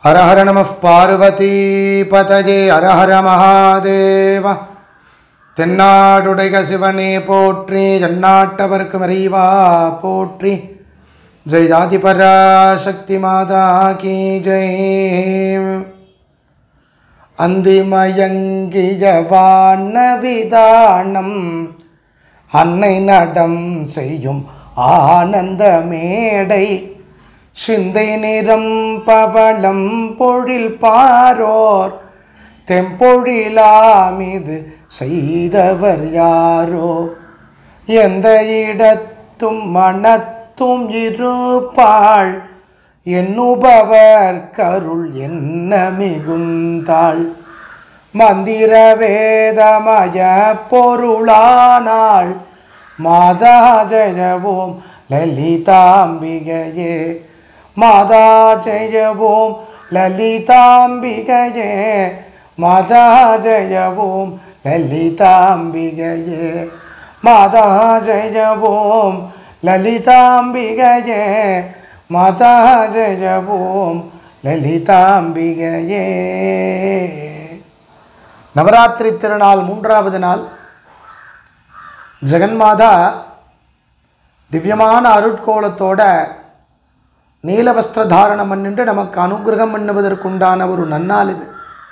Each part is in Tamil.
ஹர ஹர நம பார்வதி பதஜே ஹர ஹர மகாதேவ தென்னாடுடைய சிவனே போற்றி ஜன்னாட்டவர்க்கு மறைவா போற்றி ஜெய் ஜாதி பராசக்தி மாதா கி ஜெய் அந்திமயங்கிய வானவிதானம் அன்னை நடம் செய்யும் ஆனந்த மேடை சிந்தை நிறம் பவளம் பொழில் பாரோர் தெம்பொழிலாமிது செய்தவர் யாரோ எந்த இடத்தும் மனத்தும் இருப்பாள் எண்ணுபவர் கருள் என்ன மிகுந்தாள் மந்திர வேதமய பொருளானாள் மாதா ஜெயவோம் லலிதாம்பிகையே மாதா ஜெயவோம் லலிதாம்பிகையே மாதா ஜெயவோம் லலிதாம்பிகையே மாதா ஜெயவோம் லலிதாம்பிகையே மாதா ஜெயவோம் லலிதாம்பிகையே நவராத்திரி திருநாள் மூன்றாவது நாள் ஜெகன்மாதா திவ்யமான அருட்கோலத்தோட நீல வஸ்திர தாரணம் பண்ணிட்டு நமக்கு அனுகிரகம் பண்ணுவதற்குண்டான ஒரு நன்னாள் இது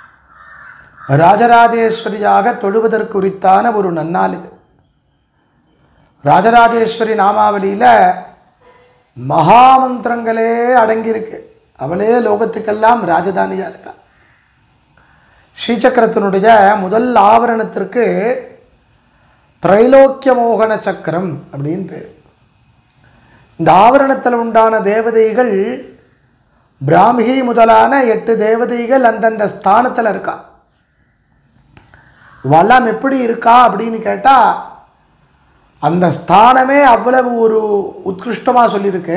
ராஜராஜேஸ்வரியாக தொழுவதற்கு உரித்தான ஒரு நன்னாள் இது ராஜராஜேஸ்வரி நாமாவளியில் மகாமந்திரங்களே அடங்கியிருக்கு அவளே லோகத்துக்கெல்லாம் ராஜதானியாக இருக்கா ஸ்ரீசக்கரத்தினுடைய முதல் ஆவரணத்திற்கு திரைலோக்கிய மோகன சக்கரம் அப்படின்னு பேர் இந்த ஆவரணத்தில் உண்டான தேவதைகள் பிராமிகி முதலான எட்டு தேவதைகள் அந்தந்த ஸ்தானத்தில் இருக்கா இவெல்லாம் எப்படி இருக்கா அப்படின்னு கேட்டால் அந்த ஸ்தானமே அவ்வளவு ஒரு உத்கிருஷ்டமாக சொல்லியிருக்கு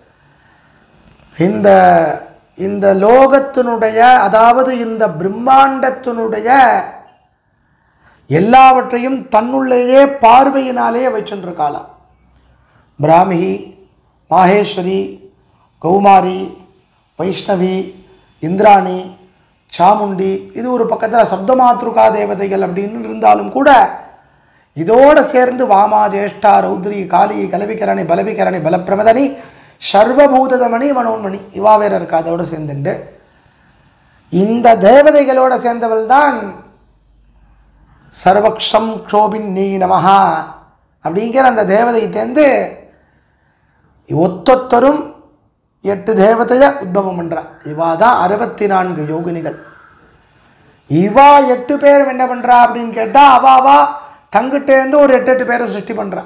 இந்த இந்த லோகத்தினுடைய அதாவது இந்த பிரம்மாண்டத்தினுடைய எல்லாவற்றையும் தன்னுள்ளேயே பார்வையினாலே வச்சுருக்காளாம் பிராமிகி மாகேஸ்வரி கௌமாரி வைஷ்ணவி இந்திராணி சாமுண்டி இது ஒரு பக்கத்தில் சப்தமாத்ருகா தேவதைகள் அப்படின்னு இருந்தாலும் கூட இதோடு சேர்ந்து வாமா ஜேஷ்டா ரௌத்ரி காளி கலவிகரணி பலவிகரணி பலப்பிரமதனி சர்வபூதமணி மனோன்மணி இவா வேற இருக்கா அதோடு சேர்ந்துண்டு இந்த தேவதைகளோட சேர்ந்தவள் தான் சர்வக்ஷம் க்ஷோபின் நீ நமஹா அப்படிங்கிற அந்த தேவதைகிட்டேருந்து ஒத்தொத்தரும் எட்டு தேவதைய உத்பவம் பண்ணுறா இவா தான் அறுபத்தி நான்கு யோகினிகள் இவா எட்டு பேர் என்ன பண்ணுறா அப்படின்னு கேட்டால் அவா அவா தங்கிட்டேருந்து ஒரு எட்டு எட்டு பேரை சிருஷ்டி பண்ணுறா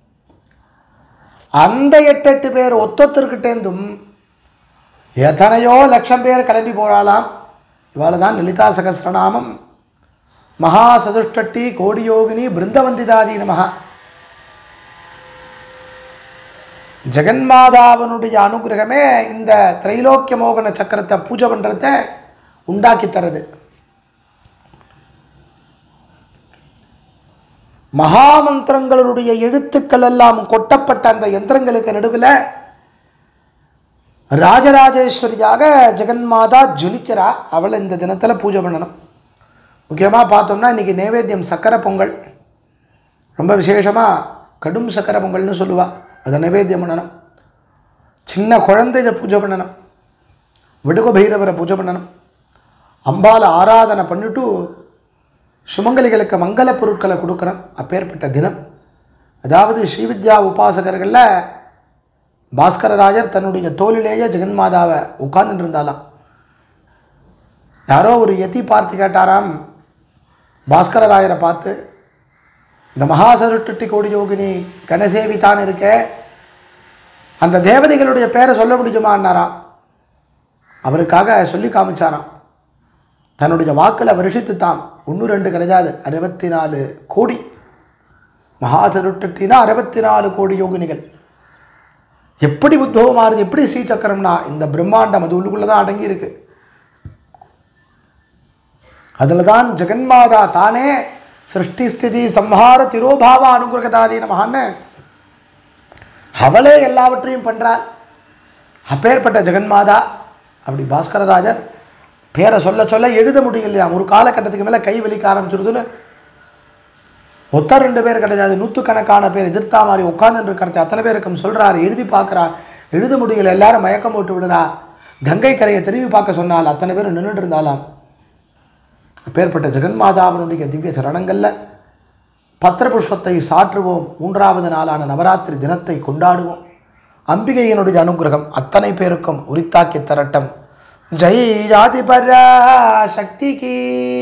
அந்த எட்டு எட்டு பேர் ஒத்தொத்தருக்கிட்டேருந்தும் எத்தனையோ லட்சம் பேர் கிளம்பி போகிறாளாம் இவாள் தான் லலிதா சகசிரநாமம் மகா சதுஷ்டட்டி கோடியோகினி பிருந்தவந்திதாதி நமகா ஜெகன்மாதாவனுடைய அனுகிரகமே இந்த திரைலோக்கிய மோகன சக்கரத்தை பூஜை பண்ணுறத உண்டாக்கி தருது மகாமந்திரங்களுடைய எழுத்துக்கள் எல்லாம் கொட்டப்பட்ட அந்த யந்திரங்களுக்கு நடுவில் ராஜராஜேஸ்வரியாக ஜெகன்மாதா ஜொலிக்கிறா அவளை இந்த தினத்தில் பூஜை பண்ணணும் முக்கியமாக பார்த்தோம்னா இன்றைக்கி நைவேத்தியம் சக்கரை பொங்கல் ரொம்ப விசேஷமாக கடும் சக்கரை பொங்கல்னு சொல்லுவாள் அதை நைவேத்தியம் பண்ணணும் சின்ன குழந்தைய பூஜை பண்ணணும் விடுக பைரவரை பூஜை பண்ணணும் அம்பால ஆராதனை பண்ணிட்டு சுமங்கலிகளுக்கு மங்கள பொருட்களை கொடுக்கணும் அப்பேற்பட்ட தினம் அதாவது ஸ்ரீவித்யா உபாசகர்களில் பாஸ்கரராஜர் தன்னுடைய தோளிலேயே ஜெகன்மாதாவை உட்கார்ந்துட்டு இருந்தாலாம் யாரோ ஒரு எத்தி பார்த்து கேட்டாராம் பாஸ்கரராயரை பார்த்து இந்த மகாசருட்டி கோடி யோகினி கணசேவிதான் இருக்க அந்த தேவதைகளுடைய பேரை சொல்ல முடியுமான்னாராம் அவருக்காக சொல்லி காமிச்சாராம் தன்னுடைய வாக்கில் வருஷித்து தாம் ஒன்று ரெண்டு கிடையாது அறுபத்தி நாலு கோடி மகாசருட்டினா அறுபத்தி நாலு கோடி யோகினிகள் எப்படி உத்பவமாகுது எப்படி ஸ்ரீசக்கரம்னா இந்த பிரம்மாண்டம் அது உள்ளுக்குள்ளே தான் அடங்கியிருக்கு அதில் தான் ஜெகன்மாதா தானே சிருஷ்டி ஸ்திதி சம்ஹார திரோபாவ அனுகிரகதாதி நமகான்னு அவளே எல்லாவற்றையும் பண்ணுறாள் அப்பேற்பட்ட ஜெகன்மாதா அப்படி பாஸ்கரராஜர் பேரை சொல்ல சொல்ல எழுத முடியலையா ஒரு காலகட்டத்துக்கு மேலே கை வலிக்க ஆரம்பிச்சிருதுன்னு ஒத்த ரெண்டு பேர் கிடையாது நூற்றுக்கணக்கான பேர் எதிர்த்தா மாதிரி உட்காந்துட்டு இருக்கிறது அத்தனை பேருக்கும் சொல்கிறார் எழுதி பார்க்குறார் எழுத முடியல எல்லாரும் மயக்கம் போட்டு விடுறா கங்கை கரையை திரும்பி பார்க்க சொன்னால் அத்தனை பேர் நின்றுட்டு இருந்தாலாம் அப்பேற்பட்ட ஜெகன்மாதாவினுடைய திவ்ய சரணங்களில் பத்திர புஷ்பத்தை சாற்றுவோம் மூன்றாவது நாளான நவராத்திரி தினத்தை கொண்டாடுவோம் அம்பிகையினுடைய அனுகிரகம் அத்தனை பேருக்கும் உரித்தாக்கி தரட்டம் ஜெய் ஜாதிபரா சக்திக்கு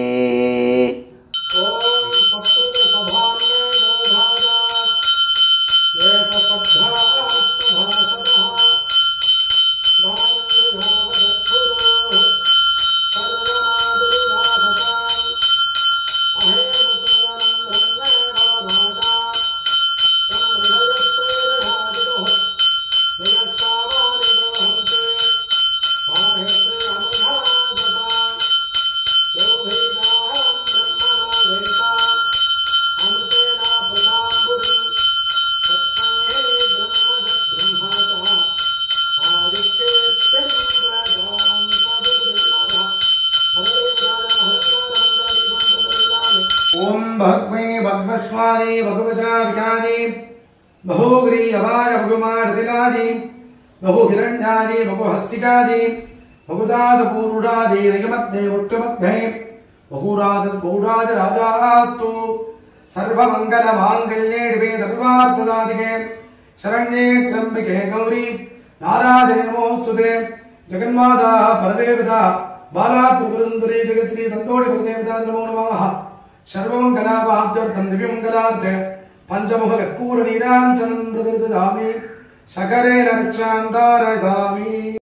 ॐ भग्मे भग्मस्वानि भगवजा विकानि बहुग्रीयवाय भगुमार्दिलानि बहुहिरण्यानि बहुहस्तिकानि बहुदासपूरुडानि रयमध्ये वट्टमध्ये बहुराज बहुराज राजास्तु सर्वमङ्गलमाङ्गल्ये डिवे सर्वार्थसाधिके शरण्ये त्र्यम्बिके गौरी नारायणे नमोऽस्तुते जगन्माता परदेवता बाला त्रिपुरसुन्दरी जगत्री सन्तोषि परदेवता नमो नमः सर्वमङ्गलावाद्यर्थं दिव्यमङ्गलार्थे पञ्चमुख कर्पूर नीराञ्चनं प्रदर्दयामि शकरेण रक्षान्तारयामि